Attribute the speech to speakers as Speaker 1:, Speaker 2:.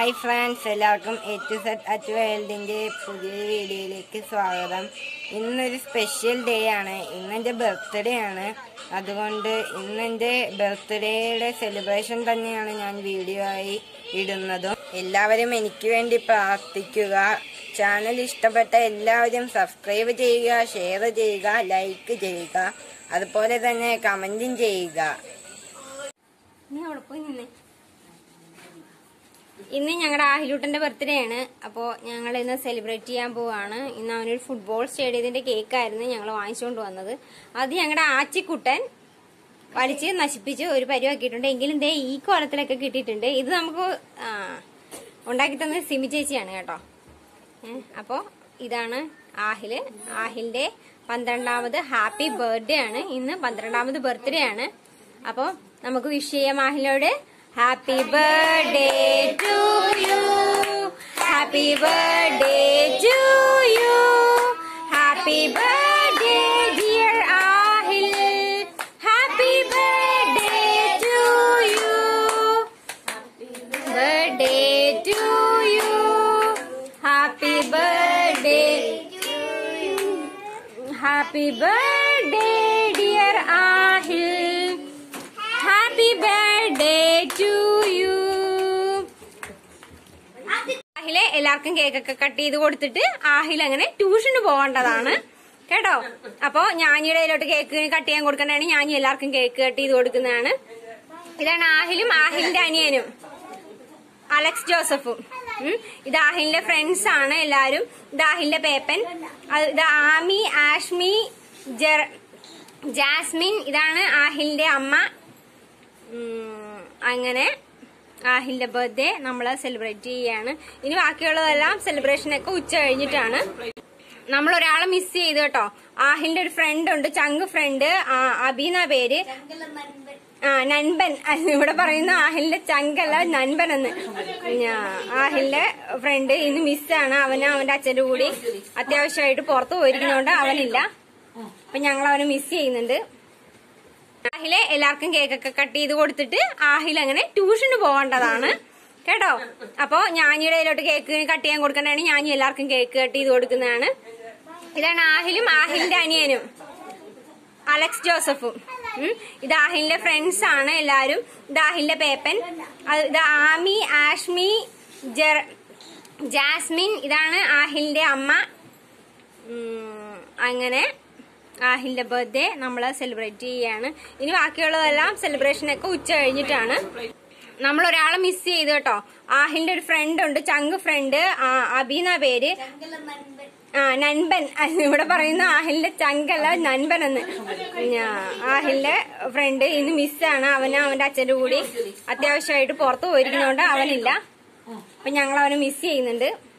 Speaker 1: Hi friends എല്ലാവർക്കും A to set at വേൾഡിന്റെ പുതിയ വീഡിയോയിലേക്ക് സ്വാഗതം ഇന്നൊരു സ്പെഷ്യൽ ഡേ ആണ് ഇന്നെന്റെ ബർത്ത്ഡേ ആണ് അതുകൊണ്ട് ഇന്നെന്റെ ബർത്ത്ഡേയുടെ സെലിബ്രേഷൻ തന്നെയാണ് ഞാൻ വീഡിയോ ആയി ഇടുന്നതും എല്ലാവരും എനിക്ക് വേണ്ടി പ്രാർത്ഥിക്കുക ചാനൽ ഇഷ്ടപ്പെട്ട എല്ലാവരും സബ്സ്ക്രൈബ് ചെയ്യുക ഷെയർ ചെയ്യുക ലൈക്ക് ചെയ്യുക അതുപോലെ തന്നെ കമന്റും ചെയ്യുക
Speaker 2: നീ അവിടെ പോയി നിന്നേ ഇന്ന് ഞങ്ങളുടെ ആഹിലൂട്ടന്റെ ബർത്ത്ഡേ ആണ് അപ്പോൾ ഞങ്ങൾ ഇന്ന് സെലിബ്രേറ്റ് ചെയ്യാൻ പോവാണ് ഇന്ന് അവനൊരു ഫുട്ബോൾ സ്റ്റേഡിയത്തിന്റെ കേക്കായിരുന്നു ഞങ്ങൾ വാങ്ങിച്ചുകൊണ്ട് വന്നത് അത് ഞങ്ങളുടെ ആച്ചിക്കുട്ടൻ വലിച്ച് നശിപ്പിച്ച് ഒരു പരിവാക്കിയിട്ടുണ്ട് എങ്കിലും ദേ ഈ കോലത്തിലൊക്കെ കിട്ടിയിട്ടുണ്ട് ഇത് നമുക്ക് ആ, ഉണ്ടാക്കി തന്നത് സിമി ചേച്ചിയാണ് കേട്ടോ ഏ, അപ്പോ ഇതാണ് ആഹില് ആഹിലിന്റെ പന്ത്രണ്ടാമത് ഹാപ്പി ബർത്ത്ഡേ ആണ് ഇന്ന് പന്ത്രണ്ടാമത് ബർത്ത്ഡേ ആണ് അപ്പോ നമുക്ക് വിഷ് ചെയ്യാം ആഹിലോട് happy birthday to you happy birthday to you happy birthday dear Ahil happy birthday to you birthday to you. Happy birthday to you. Happy birthday, dear Ahil. Happy birthday to you. ആഹിലെ എല്ലാവർക്കും കേക്കൊക്കെ cut ചെയ്ത് കൊടുത്തിട്ട് ആഹിൽ അങ്ങനെ ട്യൂഷന് പോകേണ്ടതാണ് കേട്ടോ അപ്പോ ഞാനിയുടെ ഇതിലോട്ട് കേക്ക് കട്ട് ചെയ്യാൻ കൊടുക്കേണ്ടതാണ് ഞാൻ എല്ലാവർക്കും കേക്ക് കട്ട് ചെയ്ത് കൊടുക്കുന്നതാണ് ഇതാണ് ആഹിലും ആഹിലിന്റെ അനിയനും അലക്സ് ജോസഫും ഉം. ഇത് ആഹിലിന്റെ ഫ്രണ്ട്സ് ആണ് എല്ലാരും ഇത് ആഹിലിന്റെ പേപ്പൻ അത് ഇത് ആമി ആഷ്മി ജെർ ജാസ്മിൻ ഇതാണ് ആഹിലിന്റെ അമ്മ ഉം, അങ്ങനെ ആഹിലിന്റെ ബർത്ത്ഡേ നമ്മൾ സെലിബ്രേറ്റ് ചെയ്യാണ് ഇനി ബാക്കിയുള്ളതെല്ലാം സെലിബ്രേഷൻ ഒക്കെ ഉച്ച കഴിഞ്ഞിട്ടാണ് നമ്മൾ ഒരാളെ മിസ് ചെയ്തു കേട്ടോ ആഹിലിന്റെ ഒരു ഫ്രണ്ട് ഉണ്ട് ചങ്ക് ഫ്രണ്ട് അബീന പേര് ആ നൻപൻ ഇവിടെ പറയുന്ന ആഹിലിന്റെ ചങ്കല്ല നൻപൻ എന്ന് ഞാ- ആഹിലിന്റെ ഫ്രണ്ട് ഇന്ന് മിസ്സാണ് അവന് അവന്റെ അച്ഛന്റെ കൂടി അത്യാവശ്യമായിട്ട് പുറത്തു പോയിരിക്കുന്നതുകൊണ്ട് അവനില്ല അപ്പൊ ഞങ്ങൾ അവനെ മിസ് ചെയ്യുന്നുണ്ട് ആഹിലെ എല്ലാവർക്കും കേക്കൊക്കെ കട്ട് ചെയ്ത് കൊടുത്തിട്ട് ആഹിൽ അങ്ങനെ ട്യൂഷന് പോകേണ്ടതാണ് കേട്ടോ അപ്പോ ഞാനിയുടെ ഇതിലോട്ട് കേക്ക് കട്ട് ചെയ്യാൻ കൊടുക്കേണ്ടതാണ് ഞാൻ എല്ലാവർക്കും കേക്ക് കട്ട് ചെയ്ത് കൊടുക്കുന്നതാണ് ഇതാണ് ആഹിലും ആഹിലിന്റെ അനിയനും അലക്സ് ജോസഫും ഉം. ഇത് ആഹിലിന്റെ ഫ്രണ്ട്സ് ആണ് എല്ലാരും ഇത് ആഹിലിന്റെ പേപ്പൻ അത് ഇത് ആമി ആഷ്മി ജെർ ജാസ്മിൻ ഇതാണ് ആഹിലിന്റെ അമ്മ ഉം, അങ്ങനെ ആഹിലിന്റെ ബർത്ത്ഡേ നമ്മൾ സെലിബ്രേറ്റ് ചെയ്യാണ് ഇനി ബാക്കിയുള്ളതെല്ലാം സെലിബ്രേഷൻ ഒക്കെ ഉച്ച കഴിഞ്ഞിട്ടാണ് നമ്മൾ ഒരാളെ മിസ് ചെയ്തു കേട്ടോ ആഹിലിന്റെ ഒരു ഫ്രണ്ട് ഉണ്ട് ചങ്ക് ഫ്രണ്ട് അബീന പേര് ആ നൻപൻ ഇവിടെ പറയുന്ന ആഹിലിന്റെ ചങ്കല്ല നൻപൻ എന്ന് ഞാ- ആഹിലിന്റെ ഫ്രണ്ട് ഇന്ന് മിസ്സാണ് അവന് അവന്റെ അച്ഛന്റെ കൂടി അത്യാവശ്യമായിട്ട് പുറത്തു പോയിരിക്കുന്നതുകൊണ്ട് അവനില്ല അപ്പൊ ഞങ്ങൾ അവനെ മിസ് ചെയ്യുന്നുണ്ട്